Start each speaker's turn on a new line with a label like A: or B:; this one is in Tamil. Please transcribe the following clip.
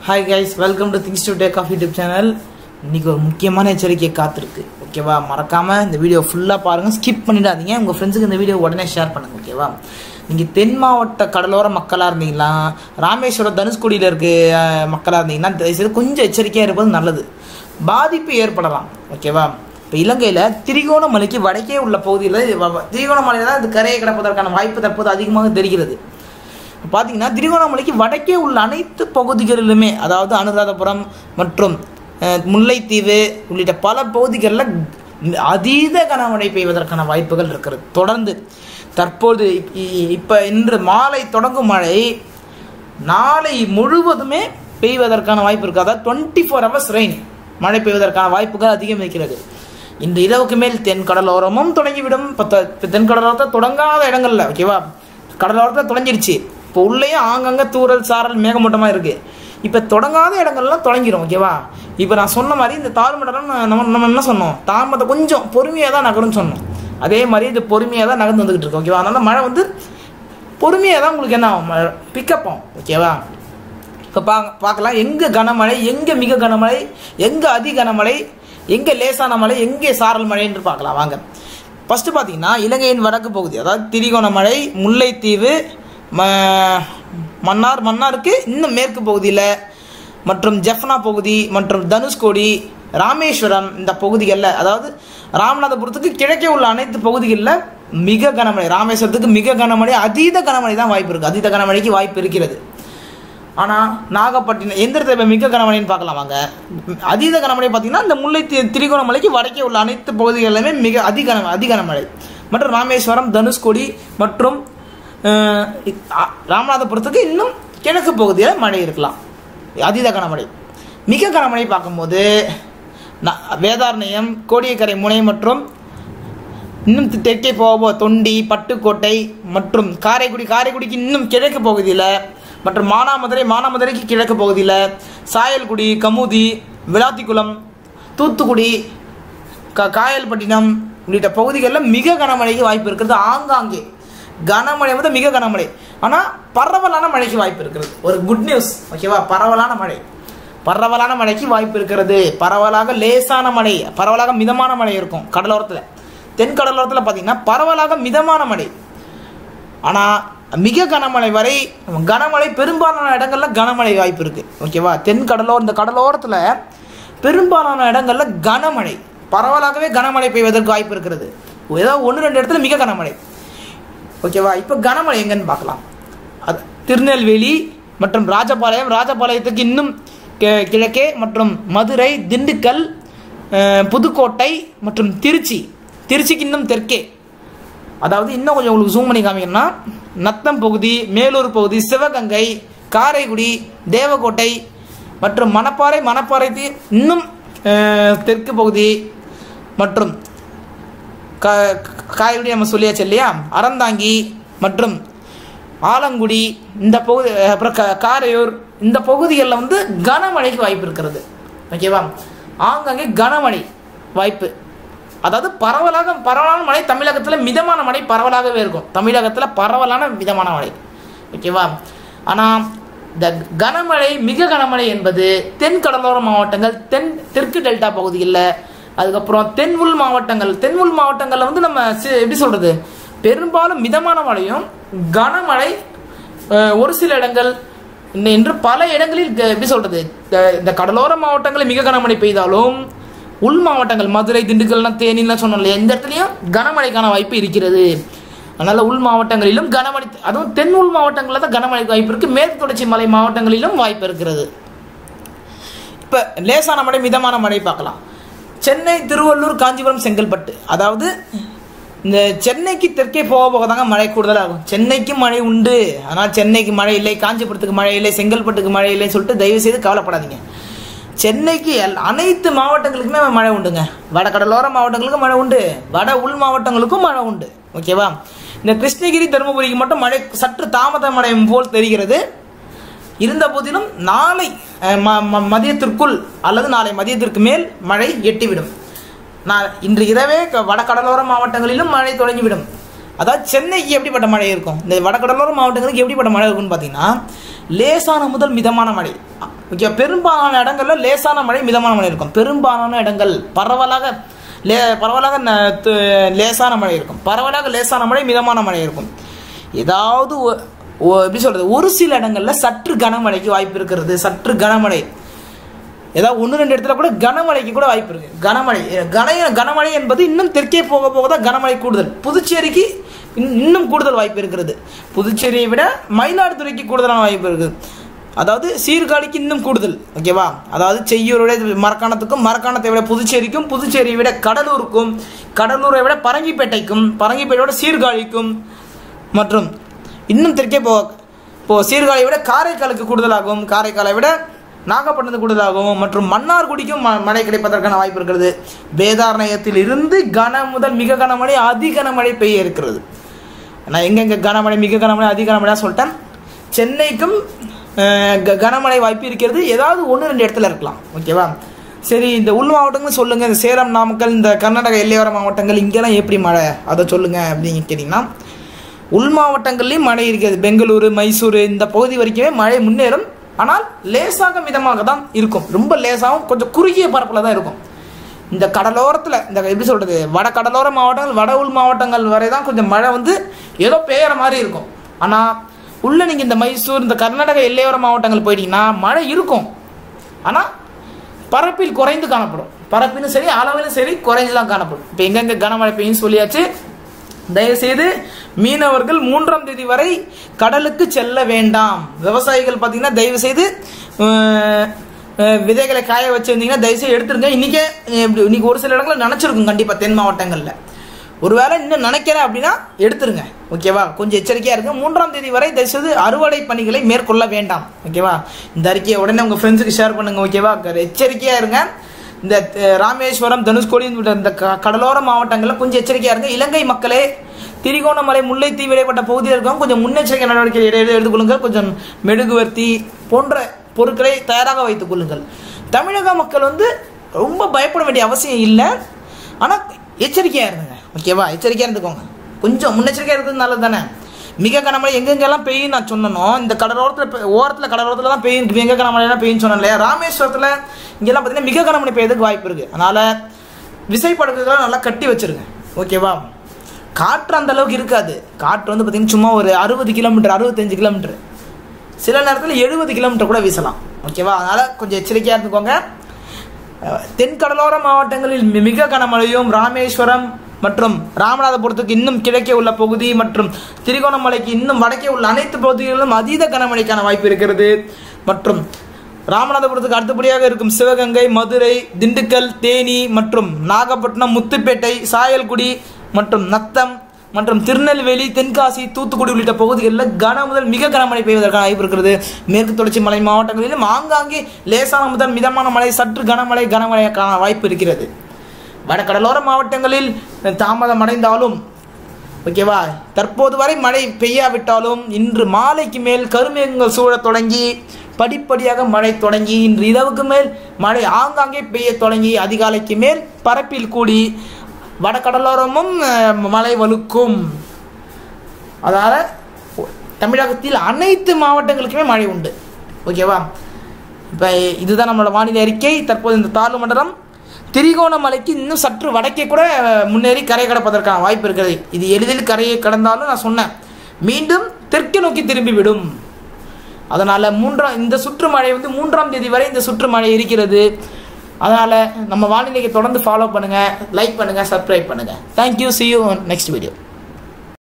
A: hi guys welcome to things to take off YouTube channel இன்னைக்கு ஒரு முக்கியமான எச்சரிக்கை காத்திருக்கு ஓகேவா மறக்காம இந்த வீடியோ ஃபுல்லாக பாருங்க ஸ்கிப் பண்ணிடாதீங்க உங்க ஃப்ரெண்ட்ஸுக்கு இந்த வீடியோ உடனே ஷேர் பண்ணுங்க ஓகேவா நீங்கள் தென் மாவட்ட கடலோர மக்களாக இருந்தீங்களா ராமேஸ்வரம் தனுஷ்கோடியில் இருக்க அஹ், மக்களாக இருந்தீங்கன்னா தயவுசெய்து கொஞ்சம் எச்சரிக்கையாக இருப்பது நல்லது பாதிப்பு ஏற்படலாம் ஓகேவா இப்போ இலங்கையில் திரிகோணமலைக்கு வடக்கே உள்ள பகுதியில் திரிகோணமலையில் தான் இது கரையை கிடப்பதற்கான வாய்ப்பு தற்போது அதிகமாக தெரிகிறது பார்த்தீங்கன்னா திருகோணமலைக்கு வடக்கே உள்ள அனைத்து பகுதிகளிலுமே அதாவது அனுராதபுரம் மற்றும் அஹ், முல்லைத்தீவு உள்ளிட்ட பல பகுதிகளில் அதீத கனமழை பெய்வதற்கான வாய்ப்புகள் இருக்கிறது தொடர்ந்து தற்போது இப்போ இன்று மாலை தொடங்கும் மழை நாளை முழுவதுமே பெய்வதற்கான வாய்ப்பு இருக்குது அதாவது டுவெண்ட்டி ஃபோர் ஹவர்ஸ் ரெயின் மழை பெய்வதற்கான வாய்ப்புகள் அதிகம் இருக்கிறது இன்று இரவுக்கு மேல் தென் கடலோரமும் தொடங்கிவிடும் இப்போ த- இப்போ தென் கடலோரத்தை தொடங்காத இடங்கள்ல ஓகேவா கடலோரத்தில் தொடங்கிருச்சு இப்போ உள்ளேயும் ஆங்கங்கே தூறல் சாரல் மேகமூட்டமாக இருக்கு இப்போ தொடங்காத இடங்கள்லாம் தொடங்கிடும் ஓகேவா இப்போ நான் சொன்ன மாதிரி இந்த தாழ்மண்டலம் நான் நம்ம நம்ம என்ன சொன்னோம் தாமத்தை கொஞ்சம் பொறுமையாக தான் நகரும்னு சொன்னோம் அதே மாதிரி இது பொறுமையாக தான் நகர்ந்து வந்துகிட்டு இருக்கு ஓகேவா அதனால மழை வந்து பொறுமையாக தான் உங்களுக்கு என்ன ஆகும் பிக்கப் ஆகும் ஓகேவா இப்போ பா பார்க்கலாம் எங்கே கனமழை எங்கே மிக கனமழை எங்கே அதி கனமழை எங்கே லேசான மழை எங்கே சாரல் மழை என்று பார்க்கலாம் வாங்க ஃபஸ்ட்டு பார்த்தீங்கன்னா இலங்கையின் வடக்கு பகுதி அதாவது திரிகோணமலை முல்லைத்தீவு ம மன்னார் மன்னாருக்கு இன்னும் மேற்கு பகுதியில் மற்றும் ஜெஃப்னா பகுதி மற்றும் தனுஷ்கோடி ராமேஸ்வரம் இந்த பகுதிகளில் அதாவது ராமநாதபுரத்துக்கு கிழக்கே உள்ள அனைத்து பகுதிகளில் மிக கனமழை ராமேஸ்வரத்துக்கு மிக கனமழை அதீத கனமழை தான் வாய்ப்பு இருக்குது அதீத கனமழைக்கு வாய்ப்பு இருக்கிறது ஆனால் நாகப்பட்டினம் எந்திரத்தை இப்போ மிக கனமழைன்னு பார்க்கலாம் வாங்க அதீத கனமழை பார்த்தீங்கன்னா இந்த முல்லை தி- திரிகோணமலைக்கு வடக்கே உள்ள அனைத்து பகுதிகளிலுமே மிக அதிக கன அதிக கனமழை மற்றும் ராமேஸ்வரம் தனுஷ்கோடி மற்றும் அஹ், இ- அ- ராமநாதபுரத்துக்கு இன்னும் கிழக்கு பகுதியில் மழை இருக்கலாம் அதீத கனமழை மிக கனமழை பார்க்கும்போது ந- வேதாரண்யம் கோடியக்கரை முனை மற்றும் இன்னும் தெ- தெற்கே போக தொண்டி பட்டுக்கோட்டை மற்றும் காரைக்குடி காரைக்குடிக்கு இன்னும் கிழக்கு பகுதியில் மற்றும் மானாமதுரை மானாமதுரைக்கு கிழக்கு பகுதியில் சாயல்குடி கமுதி விளாத்திக்குளம் தூத்துக்குடி க காயல்பட்டினம் உள்ளிட்ட பகுதிகளில் மிக கனமழைக்கு வாய்ப்பு இருக்கிறது ஆங்காங்கே கனமழை வந்து மிக கனமழை ஆனால் பரவலான மழைக்கு வாய்ப்பு இருக்கிறது ஒரு குட் நியூஸ் ஓகேவா பரவலான மழை பரவலான மழைக்கு வாய்ப்பு இருக்கிறது பரவலாக லேசான மழை பரவலாக மிதமான மழை இருக்கும் கடலோரத்தில் தென் கடலோரத்தில் பார்த்தீங்கன்னா பரவலாக மிதமான மழை ஆனால் மிக கனமழை வரை கனமழை பெரும்பாலான இடங்கள்ல கனமழை வாய்ப்பு இருக்கு ஓகேவா தென் கடலோர இந்த கடலோரத்தில் பெரும்பாலான இடங்கள்ல கனமழை பரவலாகவே கனமழை பெய்வதற்கு வாய்ப்பு இருக்கிறது ஏதோ ஒன்று ரெண்டு இடத்துல மிக கனமழை ஓகேவா இப்போ கனமழை எங்கன்னு பார்க்கலாம் அது திருநெல்வேலி மற்றும் ராஜபாளையம் ராஜபாளையத்துக்கு இன்னும் கி- கிழக்கே மற்றும் மதுரை திண்டுக்கல் அஹ், புதுக்கோட்டை மற்றும் திருச்சி திருச்சிக்கு இன்னும் தெற்கே அதாவது இன்னும் கொஞ்சம் உங்களுக்கு ஜூம் பண்ணி காமிக்கணும்னா நத்தம் பகுதி மேலூர் பகுதி சிவகங்கை காரைக்குடி தேவக்கோட்டை மற்றும் மணப்பாறை மணப்பாறை தி- இன்னும் அஹ், தெற்கு பகுதி மற்றும் கா காய்கறி நம்ம சொல்லியாச்சு இல்லையா அறந்தாங்கி மற்றும் ஆலங்குடி இந்த பகுதி அப்புறம் க காரையூர் இந்த பகுதிகளில் வந்து கனமழைக்கு வாய்ப்பு இருக்கிறது ஓகேவா ஆங்காங்கே கனமழை வாய்ப்பு அதாவது பரவலாக பரவலான மழை தமிழகத்தில் மிதமான மழை பரவலாகவே இருக்கும் தமிழகத்தில் பரவலான மிதமான மழை ஓகேவா ஆனால் இந்த கனமழை மிக கனமழை என்பது தென் கடலோர மாவட்டங்கள் தென் தெற்கு டெல்டா பகுதிகளில் அதுக்கப்புறம் தென் உள் மாவட்டங்கள் தென் உள் மாவட்டங்களில் வந்து நம்ம சி- எப்படி சொல்றது பெரும்பாலும் மிதமான மழையும் கனமழை அஹ், ஒரு சில இடங்கள் இன்ன- என்று பல இடங்களில் க- எப்படி சொல்றது இந்த- இந்த கடலோர மாவட்டங்களில் மிக கனமழை பெய்தாலும் உள் மாவட்டங்கள் மதுரை திண்டுக்கல்லாம் தேனிலாம் சொன்னோம் இல்லையா இந்த இடத்துலையும் கனமழைக்கான வாய்ப்பு இருக்கிறது அதனால உள் மாவட்டங்களிலும் கனமழை அதுவும் தென் உள் மாவட்டங்களில் தான் கனமழைக்கு வாய்ப்பு இருக்கு மேற்கு தொடர்ச்சி மலை மாவட்டங்களிலும் வாய்ப்பு இருக்கிறது இப்போ லேசான மழை மிதமான மழை பார்க்கலாம் சென்னை திருவள்ளூர் காஞ்சிபுரம் செங்கல்பட்டு அதாவது இந்த சென்னைக்கு தெற்கே போக போக தாங்க மழை கூடுதலாகும் சென்னைக்கு மழை உண்டு ஆனால் சென்னைக்கு மழை இல்லை காஞ்சிபுரத்துக்கு மழை இல்லை செங்கல்பட்டுக்கு மழை இல்லைன்னு சொல்லிட்டு தயவு செய்து கவலைப்படாதீங்க சென்னைக்கு எல்- அனைத்து மாவட்டங்களுக்குமே மழை உண்டுங்க வட கடலோர மாவட்டங்களுக்கும் மழை உண்டு வட உள் மாவட்டங்களுக்கும் மழை உண்டு ஓகேவா இந்த கிருஷ்ணகிரி தருமபுரிக்கு மட்டும் மழை சற்று தாமதமடையும் போல் தெரிகிறது இருந்த போதிலும் நாளை அஹ், ம- ம- மதியத்திற்குள் அல்லது நாளை மதியத்திற்கு மேல் மழை எட்டிவிடும் நான் இன்று இரவே க- வடகடலோர மாவட்டங்களிலும் மழை தொடங்கிவிடும் அதாவது சென்னைக்கு எப்படிப்பட்ட மழை இருக்கும் இந்த வடகடலோர மாவட்டங்களுக்கு எப்படிப்பட்ட மழை இருக்கும்னு பார்த்தீங்கன்னா லேசான முதல் மிதமான மழை ஓகே பெரும்பாலான இடங்கள்ல லேசான மழை மிதமான மழை இருக்கும் பெரும்பாலான இடங்கள் பரவலாக லே பரவலாக ந- து- லேசான மழை இருக்கும் பரவலாக லேசான மழை மிதமான மழை இருக்கும் ஏதாவது ஒ- ஒ- எப்படி சொல்றது ஒரு சில இடங்கள்ல சற்று கனமழைக்கு வாய்ப்பு இருக்கிறது சற்று கனமழை ஏதாவது ஒன்று ரெண்டு இடத்துல கூட கனமழைக்கு கூட வாய்ப்பு இருக்கு கனமழை கன கனமழை என்பது இன்னும் தெற்கே போக போக தான் கனமழை கூடுதல் புதுச்சேரிக்கு இன்- இன்னும் கூடுதல் வாய்ப்பு இருக்கிறது புதுச்சேரியை விட மயிலாடுதுறைக்கு கூடுதலான வாய்ப்பு இருக்குது அதாவது சீர்காழிக்கு இன்னும் கூடுதல் ஓகேவா அதாவது செய்யூரோட மரக்காணத்துக்கும் மரக்காணத்தை விட புதுச்சேரிக்கும் புதுச்சேரியை விட கடலூருக்கும் கடலூரை விட பரங்கிப்பேட்டைக்கும் பரங்கிப்பேட்டையோட சீர்காழிக்கும் மற்றும் இன்னும் தெற்கே போ இப்போ சீர்காழியை விட காரைக்காலுக்கு கூடுதலாகும் காரைக்காலை விட நாகப்பட்டினத்துக்கு கூடுதலாகவும் மற்றும் மன்னார்குடிக்கும் ம- மழை கிடைப்பதற்கான வாய்ப்பு இருக்கிறது வேதாரண்யத்தில் இருந்து கன முதல் மிக கனமழை அதி கனமழை பெய்ய இருக்கிறது நான் எங்கெங்க கனமழை மிக கனமழை அதி கனமழையா சொல்லிட்டேன் சென்னைக்கும் அஹ், க- கனமழை வாய்ப்பு இருக்கிறது ஏதாவது ஒன்று ரெண்டு இடத்துல இருக்கலாம் ஓகேவா சரி இந்த உள் மாவட்டங்கள் சொல்லுங்க இந்த சேலம் நாமக்கல் இந்த கர்நாடக எல்லையோர மாவட்டங்கள் இங்கெல்லாம் எப்படி மழை அதை சொல்லுங்க அப்படின்னு கேட்டிங்கன்னா உள் மாவட்டங்கள்லேயும் மழை இருக்கிறது பெங்களூரு மைசூரு இந்த பகுதி வரைக்குமே மழை முன்னேறும் ஆனால் லேசாக மிதமாக தான் இருக்கும் ரொம்ப லேசாகவும் கொஞ்சம் குறுகிய பரப்பில் தான் இருக்கும் இந்த கடலோரத்தில் இந்த எப்படி சொல்கிறது வட கடலோர மாவட்டங்கள் வட உள் மாவட்டங்கள் வரை தான் கொஞ்சம் மழை வந்து ஏதோ பெய்கிற மாதிரி இருக்கும் ஆனால் உள்ள நீங்கள் இந்த மைசூர் இந்த கர்நாடக எல்லையோர மாவட்டங்கள் போயிட்டீங்கன்னா மழை இருக்கும் ஆனால் பரப்பில் குறைந்து காணப்படும் பரப்பிலும் சரி அளவிலும் சரி குறைந்து தான் காணப்படும் இப்போ எங்கெங்க கனமழை பெய்யும் சொல்லியாச்சு தயவுசெய்து மீனவர்கள் மூன்றாம் தேதி வரை கடலுக்கு செல்ல வேண்டாம் விவசாயிகள் பார்த்தீங்கன்னா தயவு செய்து அஹ், அஹ், விதைகளை காய வச்சிருந்தீங்கன்னா தயவுசெய்து எடுத்துருங்க இன்னைக்கே அஹ், இப்படி- இன்னைக்கு ஒரு சில இடங்களில் நினச்சிருக்கும் கண்டிப்பாக தென் மாவட்டங்களில் ஒருவேளை இன்னும் நினைக்கிறேன் அப்படின்னா எடுத்துருங்க ஓகேவா கொஞ்சம் எச்சரிக்கையாக இருங்க மூன்றாம் தேதி வரை தயவுசெய்து அறுவடை பணிகளை மேற்கொள்ள வேண்டாம் ஓகேவா இந்த அறிக்கையை உடனே உங்கள் ஃப்ரெண்ட்ஸுக்கு ஷேர் பண்ணுங்க ஓகேவா எச்சரிக்கையாக இருங்க இந்த அஹ், ராமேஸ்வரம் தனுஷ்கோடி இந்த க- கடலோர மாவட்டங்களில் கொஞ்சம் எச்சரிக்கையாக இருங்க இலங்கை மக்களே திரிகோணமலை முல்லைத்தீவு இடைப்பட்ட பகுதியில் இருக்கவங்க கொஞ்சம் முன்னெச்சரிக்கை நடவடிக்கை எடு- எடுத்துக்கொள்ளுங்கள் கொஞ்சம் மெழுகுவர்த்தி போன்ற பொருட்களை தயாராக வைத்துக் கொள்ளுங்கள் தமிழக மக்கள் வந்து ரொம்ப பயப்பட வேண்டிய அவசியம் இல்லை ஆனால் எச்சரிக்கையாக இருந்துங்க ஓகேவா எச்சரிக்கையாக இருந்துக்கோங்க கொஞ்சம் முன்னெச்சரிக்கையாக இருக்கிறது நல்லது தானே மிக கனமழை எங்கெங்கெல்லாம் பெய்யும் நான் சொன்னனோ இந்த கடலோரத்தில் ஓரத்தில் கடலோரத்தில் தான் பெய்யும் மிக கனமழைலாம் பெய்யும் சொன்னேன் இல்லையா ராமேஸ்வரத்தில் இங்கெல்லாம் பார்த்தீங்கன்னா மிக கனமழை பெய்யறதுக்கு வாய்ப்பு இருக்குது அதனால் விசைப்படுக்குகளை நல்லா கட்டி வச்சிருங்க ஓகேவா காற்று அந்த அளவுக்கு இருக்காது காற்று வந்து பார்த்தீங்கன்னா சும்மா ஒரு அறுபது கிலோமீட்டர் அறுபத்தஞ்சு கிலோமீட்டர் சில நேரத்தில் எழுபது கிலோமீட்டர் கூட வீசலாம் ஓகேவா அதனால் கொஞ்சம் எச்சரிக்கையாக இருந்துக்கோங்க அஹ், தென் கடலோர மாவட்டங்களில் மி- மிக கனமழையும் ராமேஸ்வரம் மற்றும் ராமநாதபுரத்துக்கு இன்னும் கிழக்கே உள்ள பகுதி மற்றும் திரிகோணமலைக்கு இன்னும் வடக்கே உள்ள அனைத்து பகுதிகளிலும் அதீத கனமழைக்கான வாய்ப்பு இருக்கிறது மற்றும் ராமநாதபுரத்துக்கு அடுத்தபடியாக இருக்கும் சிவகங்கை மதுரை திண்டுக்கல் தேனி மற்றும் நாகப்பட்டினம் முத்துப்பேட்டை சாயல்குடி மற்றும் நத்தம் மற்றும் திருநெல்வேலி தென்காசி தூத்துக்குடி உள்ளிட்ட பகுதிகளில் கன முதல் மிக கனமழை பெய்வதற்கான வாய்ப்பு இருக்கிறது மேற்கு தொடர்ச்சி மலை மாவட்டங்களிலும் ஆங்காங்கே லேசான முதல் மிதமான மழை சற்று கனமழை கனமழைக்கான வாய்ப்பு இருக்கிறது வடகடலோர மாவட்டங்களில் தாமதம் அடைந்தாலும் ஓகேவா தற்போது வரை மழை பெய்யாவிட்டாலும் இன்று மாலைக்கு மேல் கருமேகங்கள் சூழத் தொடங்கி படிப்படியாக மழை தொடங்கி இன்று இரவுக்கு மேல் மழை ஆங்காங்கே பெய்ய தொடங்கி அதிகாலைக்கு மேல் பரப்பில் கூடி வடகடலோரமும் அஹ், மழை வலுக்கும் அதால் தமிழகத்தில் அனைத்து மாவட்டங்களுக்குமே மழை உண்டு ஓகேவா இப்போ இதுதான் நம்மளோட வானிலை அறிக்கை தற்போது இந்த தாழ்வு மண்டலம் திரிகோணமலைக்கு இன்னும் சற்று வடக்கே கூட முன்னேறி கரை கடப்பதற்கான வாய்ப்பு இருக்கிறது இது எளிதில் கரையை கடந்தாலும் நான் சொன்னேன் மீண்டும் தெற்கு நோக்கி திரும்பிவிடும் அதனால் மூன்றாம் இந்த சுற்று மழை வந்து மூன்றாம் தேதி வரை இந்த சுற்று மழை இருக்கிறது அதனால் நம்ம வானிலைக்கு தொடர்ந்து ஃபாலோ பண்ணுங்கள் லைக் பண்ணுங்கள் சப்ஸ்கிரைப் பண்ணுங்கள் thank you see you next video